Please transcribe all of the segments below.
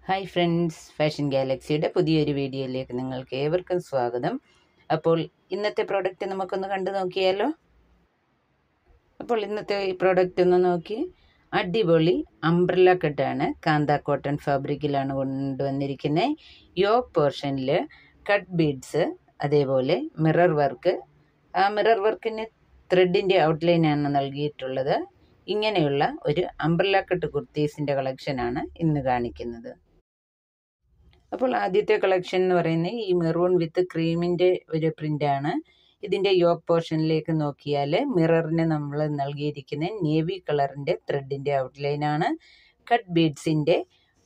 hi friends fashion ഗാലക്സിയുടെ പുതിയൊരു വീഡിയോയിലേക്ക് നിങ്ങൾക്ക് ഏവർക്കും സ്വാഗതം അപ്പോൾ ഇന്നത്തെ പ്രോഡക്റ്റ് നമുക്കൊന്ന് കണ്ടു നോക്കിയാലോ അപ്പോൾ ഇന്നത്തെ ഈ പ്രോഡക്റ്റ് ഒന്ന് നോക്കി അടിപൊളി അംബ്രല കട്ടാണ് കാന്ത കോട്ടൺ ഫാബ്രിക്കിലാണ് കൊണ്ടുവന്നിരിക്കുന്നത് യോക്ക് പോർഷനിൽ കട്ട് ബീഡ്സ് അതേപോലെ മിറർ വർക്ക് ആ മിറർ വർക്കിന് ത്രെഡിൻ്റെ ഔട്ട്ലൈനാണ് നൽകിയിട്ടുള്ളത് ഇങ്ങനെയുള്ള ഒരു അംബ്രല കട്ട് കുർത്തീസിൻ്റെ കളക്ഷനാണ് ഇന്ന് കാണിക്കുന്നത് അപ്പോൾ ആദ്യത്തെ കളക്ഷൻ എന്ന് പറയുന്നത് ഈ മെറൂൺ വിത്ത് ക്രീമിൻ്റെ ഒരു പ്രിൻ്റാണ് ഇതിൻ്റെ യോക്ക് പോർഷനിലേക്ക് നോക്കിയാൽ മിററിന് നമ്മൾ നൽകിയിരിക്കുന്ന നേവി കളറിൻ്റെ ത്രെഡിൻ്റെ ഔട്ട്ലൈനാണ് കട്ട് ബീഡ്സിൻ്റെ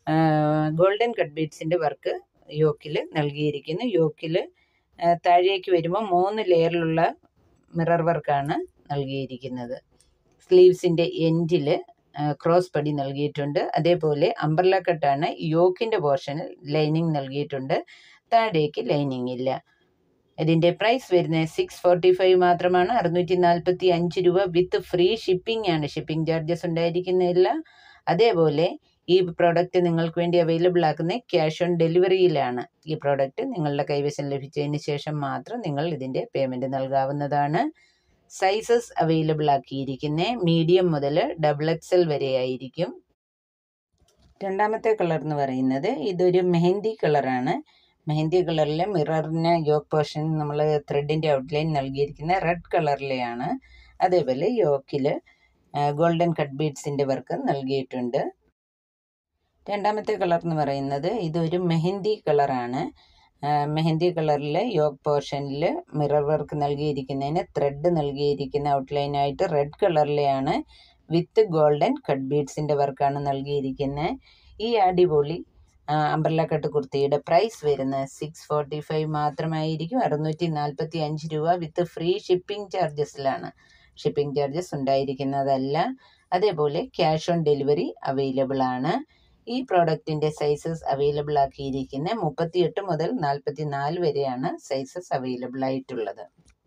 ഗോൾഡൻ കട്ട് ബീഡ്സിൻ്റെ വർക്ക് യോക്കിൽ നൽകിയിരിക്കുന്നു യോക്കിൽ താഴേക്ക് വരുമ്പോൾ മൂന്ന് ലെയറിലുള്ള മിറർ വർക്കാണ് നൽകിയിരിക്കുന്നത് സ്ലീവ്സിൻ്റെ എൻഡിൽ ക്രോസ് പടി നൽകിയിട്ടുണ്ട് അതേപോലെ അംബ്രല കട്ടാണ് യോക്കിൻ്റെ പോർഷനിൽ ലൈനിങ് നൽകിയിട്ടുണ്ട് താഴേക്ക് ലൈനിങ് ഇല്ല ഇതിൻ്റെ പ്രൈസ് വരുന്നത് സിക്സ് ഫോർട്ടി ഫൈവ് മാത്രമാണ് അറുന്നൂറ്റി നാൽപ്പത്തി അഞ്ച് രൂപ വിത്ത് ഫ്രീ ഷിപ്പിംഗ് ആണ് ഷിപ്പിംഗ് ചാർജസ് ഉണ്ടായിരിക്കുന്നില്ല അതേപോലെ ഈ പ്രോഡക്റ്റ് നിങ്ങൾക്ക് വേണ്ടി അവൈലബിൾ ആക്കുന്ന ക്യാഷ് ഓൺ ഡെലിവറിയിലാണ് ഈ പ്രോഡക്റ്റ് നിങ്ങളുടെ കൈവശം ലഭിച്ചതിന് ശേഷം മാത്രം നിങ്ങൾ ഇതിൻ്റെ പേയ്മെൻറ്റ് നൽകാവുന്നതാണ് സൈസസ് അവൈലബിൾ ആക്കിയിരിക്കുന്ന മീഡിയം മുതൽ ഡബിൾ എക്സൽ വരെ ആയിരിക്കും രണ്ടാമത്തെ കളർ എന്ന് പറയുന്നത് ഇതൊരു മെഹന്തി കളറാണ് മെഹന്തി കളറിലെ മിററിന് യോക്ക് പോർഷൻ നമ്മൾ ത്രെഡിൻ്റെ ഔട്ട്ലൈൻ നൽകിയിരിക്കുന്ന റെഡ് കളറിലെയാണ് അതേപോലെ യോക്കിൽ ഗോൾഡൻ കട്ട് ബീഡ്സിൻ്റെ വർക്ക് നൽകിയിട്ടുണ്ട് രണ്ടാമത്തെ കളർ എന്ന് പറയുന്നത് ഇതൊരു മെഹന്തി കളറാണ് മെഹന്തി കളറിൽ യോക്ക് പോർഷനിൽ മിറർ വർക്ക് നൽകിയിരിക്കുന്നതിന് ത്രെഡ് നൽകിയിരിക്കുന്ന ഔട്ട്ലൈനായിട്ട് റെഡ് കളറിലെയാണ് വിത്ത് ഗോൾഡൻ കട്ട് ബീഡ്സിൻ്റെ വർക്കാണ് നൽകിയിരിക്കുന്നത് ഈ അടിപൊളി അംബ്രല കട്ട് കുർത്തിയുടെ പ്രൈസ് വരുന്നത് സിക്സ് ഫോർട്ടി ഫൈവ് മാത്രമായിരിക്കും അറുന്നൂറ്റി നാൽപ്പത്തി അഞ്ച് രൂപ വിത്ത് ഫ്രീ ഷിപ്പിംഗ് ചാർജസിലാണ് ഷിപ്പിംഗ് ചാർജസ് ഉണ്ടായിരിക്കുന്നതല്ല അതേപോലെ ക്യാഷ് ഓൺ ഡെലിവറി അവൈലബിൾ ആണ് ഈ പ്രോഡക്റ്റിൻ്റെ സൈസസ് അവൈലബിൾ ആക്കിയിരിക്കുന്ന മുപ്പത്തിയെട്ട് മുതൽ നാൽപ്പത്തി നാല് വരെയാണ് സൈസസ് അവൈലബിൾ ആയിട്ടുള്ളത്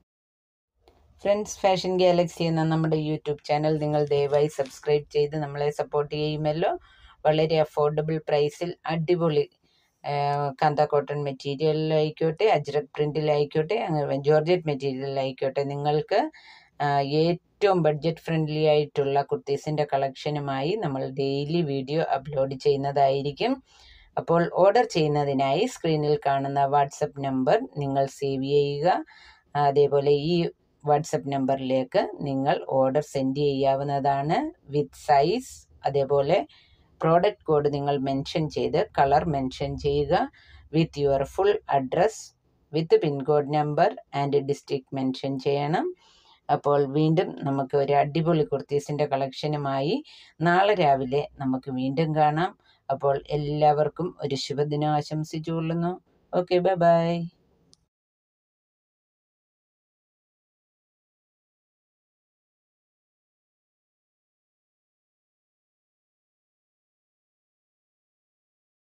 ഫ്രണ്ട്സ് ഫാഷൻ ഗാലക്സി എന്ന നമ്മുടെ യൂട്യൂബ് ചാനൽ നിങ്ങൾ ദയവായി സബ്സ്ക്രൈബ് ചെയ്ത് നമ്മളെ സപ്പോർട്ട് ചെയ്യുമല്ലോ വളരെ അഫോർഡബിൾ പ്രൈസിൽ അടിപൊളി കാന്ത കോട്ടൺ മെറ്റീരിയലിലായിക്കോട്ടെ അജ്രക് പ്രിൻറ്റിലായിക്കോട്ടെ ജോർജറ്റ് മെറ്റീരിയലിലായിക്കോട്ടെ നിങ്ങൾക്ക് ഏറ്റവും ബഡ്ജറ്റ് ഫ്രണ്ട്ലി ആയിട്ടുള്ള കുർത്തീസിൻ്റെ കളക്ഷനുമായി നമ്മൾ ഡെയിലി വീഡിയോ അപ്ലോഡ് ചെയ്യുന്നതായിരിക്കും അപ്പോൾ ഓർഡർ ചെയ്യുന്നതിനായി സ്ക്രീനിൽ കാണുന്ന വാട്സപ്പ് നമ്പർ നിങ്ങൾ സേവ് ചെയ്യുക അതേപോലെ ഈ വാട്സപ്പ് നമ്പറിലേക്ക് നിങ്ങൾ ഓർഡർ സെൻഡ് ചെയ്യാവുന്നതാണ് വിത്ത് സൈസ് അതേപോലെ പ്രോഡക്റ്റ് കോഡ് നിങ്ങൾ മെൻഷൻ ചെയ്ത് കളർ മെൻഷൻ ചെയ്യുക with your full address with pincode number and district mention ചെയ്യണം അപ്പോൾ വീണ്ടും നമുക്ക് ഒരു അടിപൊളി കുർത്തീസിൻ്റെ കളക്ഷനുമായി നാളെ രാവിലെ നമുക്ക് വീണ്ടും കാണാം അപ്പോൾ എല്ലാവർക്കും ഒരു ശുഭദിനം ആശംസിച്ചുകൊള്ളുന്നു ഓക്കെ ബൈ ബൈ